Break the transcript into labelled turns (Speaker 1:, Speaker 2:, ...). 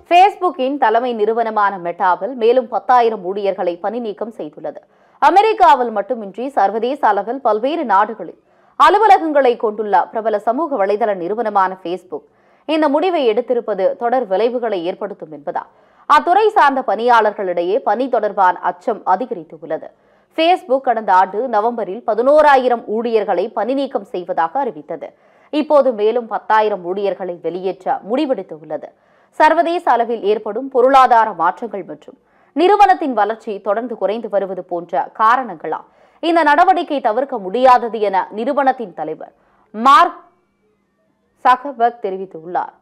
Speaker 1: ஃபேஸ்புக்கின் தலைமை நிறுவனமான மெட்டாவில் மேலும் பத்தாயிரம் ஊழியர்களை பணி நீக்கம் செய்துள்ளது அமெரிக்காவில் மட்டுமின்றி சர்வதேச அளவில் பல்வேறு நாடுகளில் அலுவலகங்களை கொண்டுள்ள பிரபல சமூக வலைதள நிறுவனமான ஃபேஸ்புக் இந்த முடிவை எடுத்திருப்பது தொடர் விளைவுகளை ஏற்படுத்தும் என்பதால் அத்துறை சார்ந்த பணியாளர்களிடையே பணி தொடர்பான அச்சம் அதிகரித்துள்ளது ஃபேஸ்புக் கடந்த ஆண்டு நவம்பரில் பதினோராயிரம் ஊழியர்களை பணி நீக்கம் செய்வதாக அறிவித்தது இப்போது மேலும் பத்தாயிரம் ஊழியர்களை வெளியேற்ற முடிவெடுத்துள்ளது சர்வதேச அளவில் ஏற்படும் பொருளாதார மாற்றங்கள் மற்றும் நிறுவனத்தின் வளர்ச்சி தொடர்ந்து குறைந்து வருவது போன்ற காரணங்களால் இந்த நடவடிக்கை தவிர்க்க முடியாதது என நிறுவனத்தின் தலைவர் மார்க் சகபர்க் தெரிவித்துள்ளார்